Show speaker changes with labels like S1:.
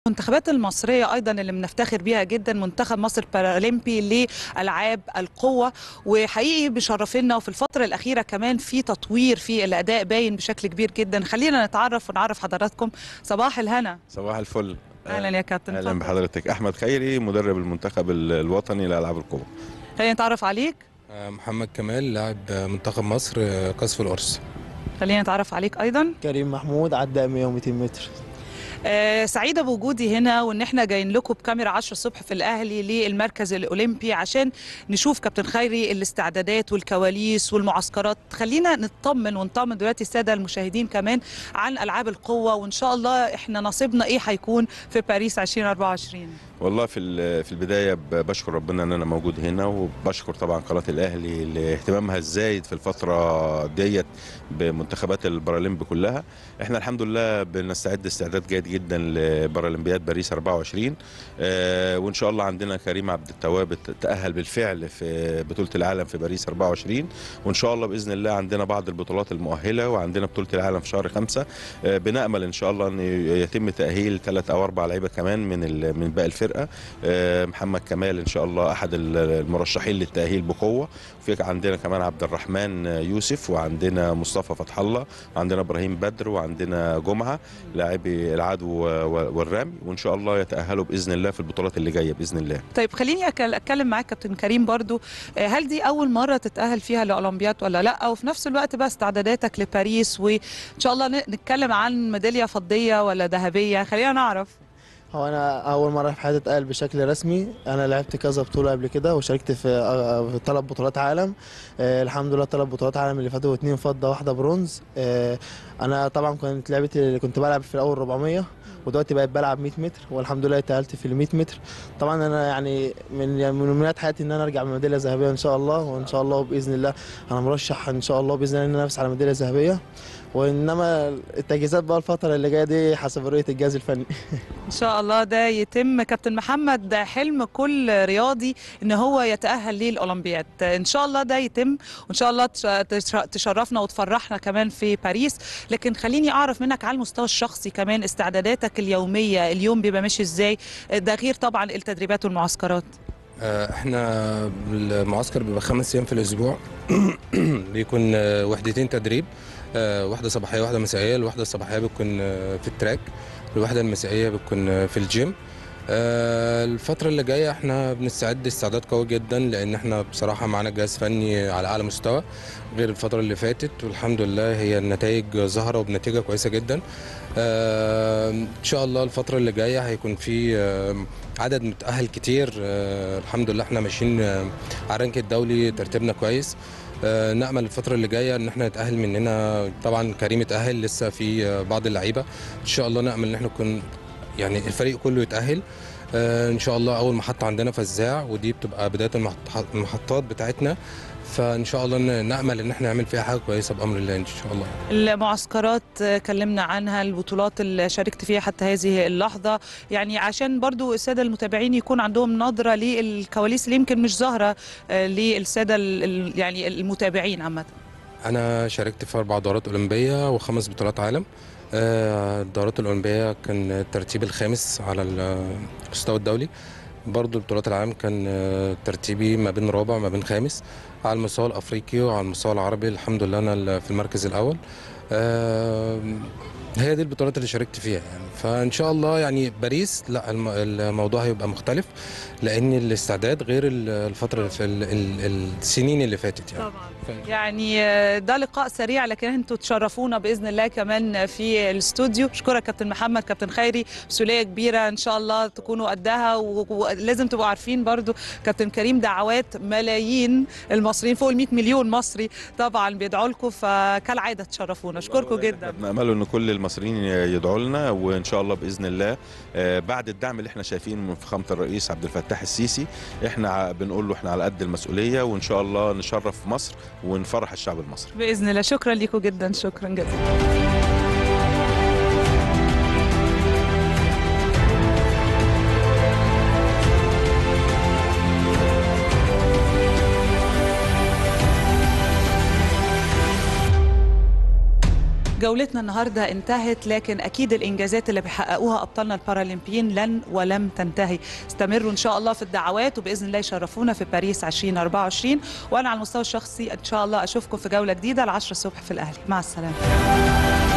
S1: المنتخبات المصرية أيضا اللي بنفتخر بيها جدا منتخب مصر بارالمبي لألعاب القوة وحقيقي بيشرفنا وفي الفترة الأخيرة كمان في تطوير في الأداء باين بشكل كبير جدا خلينا نتعرف ونعرف حضراتكم صباح الهنا
S2: صباح الفل
S1: أهلا يا كابتن
S2: اهلا
S1: اتفضل.
S2: بحضرتك احمد خيري مدرب المنتخب ال- الوطني لالعاب القوه
S1: خلينا نتعرف عليك
S3: محمد كمال لاعب منتخب مصر قصف القرص
S1: خلينا نتعرف عليك أيضا
S4: كريم محمود عدى 100 و200 متر
S1: آه، سعيدة بوجودي هنا وإن إحنا جايين لكم بكاميرا 10 الصبح في الأهلي للمركز الأولمبي عشان نشوف كابتن خيري الاستعدادات والكواليس والمعسكرات خلينا نطمن ونطمن دلوقتي السادة المشاهدين كمان عن ألعاب القوة وإن شاء الله إحنا نصيبنا إيه هيكون في باريس 2024
S2: والله في ال- في البدايه ب- بشكر ربنا ان انا موجود هنا وبشكر طبعا قناه الاهلي لاهتمامها الزايد في الفتره ديت بمنتخبات البارالمبي كلها احنا الحمد لله بنستعد استعداد جيد جدا لبارالمبياد باريس 24 آه وان شاء الله عندنا كريم عبد التواب ت- تاهل بالفعل في بطوله العالم في باريس 24 وان شاء الله باذن الله عندنا بعض البطولات المؤهله وعندنا بطوله العالم في شهر خمسة آه بنامل ان شاء الله ان يتم تاهيل ثلاث او اربع لعيبه كمان من ال- من باقي الفرقه آه، محمد كمال ان شاء الله احد ال- المرشحين للتاهيل بقوه في عندنا كمان عبد الرحمن يوسف وعندنا مصطفى فتح الله وعندنا ابراهيم بدر وعندنا جمعه لاعبي العدو و- والرمي وان شاء الله يتاهلوا باذن الله في البطولات اللي جايه باذن الله
S1: طيب خليني أكل- اتكلم معاك كابتن كريم برضو آه، هل دي اول مره تتاهل فيها لاولمبياد ولا لا وفي نفس الوقت بقى استعداداتك لباريس وان شاء الله ن- نتكلم عن ميداليه فضيه ولا ذهبيه خلينا نعرف
S4: هو انا اول مره في حياتي اتقال بشكل رسمي انا لعبت كذا بطوله قبل كده وشاركت في في ثلاث بطولات عالم آه الحمد لله ثلاث بطولات عالم اللي فاتوا اتنين فضه واحده برونز آه انا طبعا كنت لعبتي كنت بلعب في الاول 400 ودلوقتي بقيت بلعب 100 متر والحمد لله اتأهلت في ال 100 متر طبعا انا يعني من يعني من امنيات حياتي ان انا ارجع بميداليه ذهبيه ان شاء الله وان شاء الله باذن الله انا مرشح ان شاء الله باذن الله ان انا انافس على ميداليه ذهبيه وانما التجهيزات بقى الفتره اللي جايه دي حسب رؤيه الجهاز الفني
S1: ان شاء الله ده يتم كابتن محمد ده حلم كل رياضي ان هو يتاهل للاولمبياد ان شاء الله ده يتم وان شاء الله تش- تش- تشرفنا وتفرحنا كمان في باريس لكن خليني اعرف منك على المستوى الشخصي كمان استعداداتك اليوميه اليوم بيبقى ماشي ازاي ده غير طبعا التدريبات والمعسكرات
S3: آه، احنا المعسكر بيبقى خمس ايام في الاسبوع بيكون آه، وحدتين تدريب آه، واحده صباحيه واحده مسائيه الواحده الصباحيه بتكون آه، في التراك الواحده المسائيه بتكون آه، في الجيم آه، الفترة اللي جاية احنا بنستعد استعداد قوي جدا لأن احنا بصراحة معانا جهاز فني على أعلى مستوى غير الفترة اللي فاتت والحمد لله هي النتائج ظاهرة وبنتيجة كويسة جدا آه، إن شاء الله الفترة اللي جاية هيكون في آه، عدد متأهل كتير آه، الحمد لله احنا ماشيين آه، على الرانك الدولي ترتيبنا كويس آه، نأمل الفترة اللي جاية إن احنا نتأهل مننا طبعا كريم اتأهل لسه في آه، بعض اللعيبة إن شاء الله نأمل إن احنا نكون يعني الفريق كله يتأهل آه، ان شاء الله اول محطه عندنا فزاع ودي بتبقى بدايه المحط- المحطات بتاعتنا فان شاء الله ن- نامل ان احنا نعمل فيها حاجه كويسه بامر الله ان شاء الله
S1: المعسكرات آه، كلمنا عنها البطولات اللي شاركت فيها حتى هذه اللحظة يعني عشان برضو السادة المتابعين يكون عندهم نظرة للكواليس اللي يمكن مش ظاهرة آه، للسادة ال- ال- يعني المتابعين عامة
S3: انا شاركت في اربع دورات اولمبيه وخمس بطولات عالم آه، الدورات الاولمبيه كان الترتيب الخامس على المستوى الدولي برضو بطولات العالم كان آه، ترتيبي ما بين رابع ما بين خامس على المستوى الافريقي وعلى المستوى العربي الحمد لله انا في المركز الاول آه، هي دي البطولات اللي شاركت فيها يعني فان شاء الله يعني باريس لا الم- الموضوع هيبقى مختلف لان الاستعداد غير ال- الفتره اللي في ال- ال- السنين اللي فاتت يعني
S1: طبعا يعني آه، ده لقاء سريع لكن انتوا تشرفونا باذن الله كمان في الاستوديو اشكرك كابتن محمد كابتن خيري مسؤوليه كبيره ان شاء الله تكونوا قدها و- ولازم تبقوا عارفين برضو كابتن كريم دعوات ملايين المصريين فوق ال 100 مليون مصري طبعا بيدعوا لكم فكالعاده تشرفونا اشكركم جدا
S2: بنأمله ان كل المصريين يدعوا لنا وان شاء الله باذن الله آه، بعد الدعم اللي احنا شايفينه من فخامه الرئيس عبد الفتاح السيسي احنا ع- بنقول له احنا على قد المسؤوليه وان شاء الله نشرف مصر ونفرح الشعب المصري
S1: باذن الله شكرا لكم جدا شكرا جزيلا جولتنا النهارده انتهت لكن اكيد الانجازات اللي بيحققوها ابطالنا البارالمبيين لن ولم تنتهي استمروا ان شاء الله في الدعوات وباذن الله يشرفونا في باريس 2024 وانا على المستوى الشخصي ان شاء الله اشوفكم في جوله جديده ل 10 الصبح في الاهلي مع السلامه